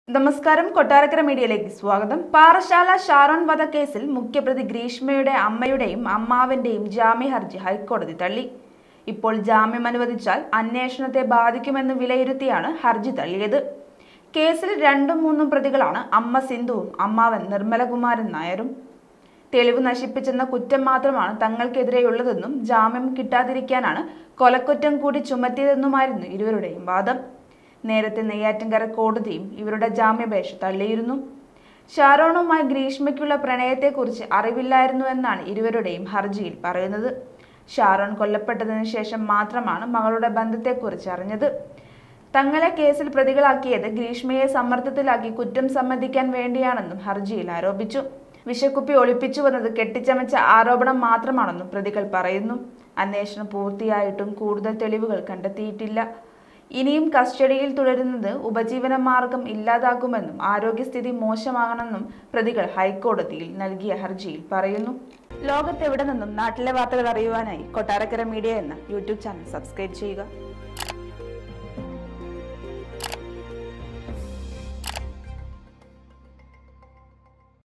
നമസ്കാരം കൊട്ടാരക്കര മീഡിയയിലേക്ക് സ്വാഗതം പാറശാല ഷാരോൺ വധക്കേസിൽ മുഖ്യപ്രതി ഗ്രീഷ്മയുടെ അമ്മയുടെയും അമ്മാവന്റെയും ജാമ്യ ഹർജി ഹൈക്കോടതി തള്ളി ഇപ്പോൾ ജാമ്യം അനുവദിച്ചാൽ അന്വേഷണത്തെ ബാധിക്കുമെന്ന് വിലയിരുത്തിയാണ് ഹർജി തള്ളിയത് കേസിൽ രണ്ടും മൂന്നും പ്രതികളാണ് അമ്മ സിന്ധുവും അമ്മാവൻ നിർമ്മലകുമാരൻ നായരും തെളിവ് നശിപ്പിച്ചെന്ന കുറ്റം മാത്രമാണ് തങ്ങൾക്കെതിരെയുള്ളതെന്നും ജാമ്യം കിട്ടാതിരിക്കാനാണ് കൊലക്കുറ്റം കൂടി ചുമത്തിയതെന്നുമായിരുന്നു ഇരുവരുടെയും വാദം നേരത്തെ നെയ്യാറ്റിൻകര കോടതിയും ഇവരുടെ ജാമ്യാപേക്ഷ തള്ളിയിരുന്നു ഷാരോണുമായി ഗ്രീഷ്മയ്ക്കുള്ള പ്രണയത്തെക്കുറിച്ച് അറിവില്ലായിരുന്നു എന്നാണ് ഇരുവരുടെയും ഹർജിയിൽ പറയുന്നത് ഷാരോൺ കൊല്ലപ്പെട്ടതിനു ശേഷം മാത്രമാണ് മകളുടെ ബന്ധത്തെക്കുറിച്ച് അറിഞ്ഞത് തങ്ങളെ കേസിൽ പ്രതികളാക്കിയത് ഗ്രീഷ്മയെ സമ്മർദ്ദത്തിലാക്കി കുറ്റം സമ്മതിക്കാൻ വേണ്ടിയാണെന്നും ഹർജിയിൽ ആരോപിച്ചു വിഷക്കുപ്പി ഒളിപ്പിച്ചു വന്നത് കെട്ടിച്ചമച്ച ആരോപണം മാത്രമാണെന്നും പ്രതികൾ പറയുന്നു അന്വേഷണം പൂർത്തിയായിട്ടും കൂടുതൽ തെളിവുകൾ കണ്ടെത്തിയിട്ടില്ല ഇനിയും കസ്റ്റഡിയിൽ തുടരുന്നത് ഉപജീവന മാർഗം ഇല്ലാതാക്കുമെന്നും ആരോഗ്യസ്ഥിതി മോശമാകണമെന്നും പ്രതികൾ ഹൈക്കോടതിയിൽ നൽകിയ ഹർജിയിൽ പറയുന്നു ലോകത്തെവിടെ നിന്നും നാട്ടിലെ വാർത്തകൾ അറിയുവാനായി കൊട്ടാരക്കര മീഡിയ എന്ന യൂട്യൂബ് ചാനൽ സബ്സ്ക്രൈബ് ചെയ്യുക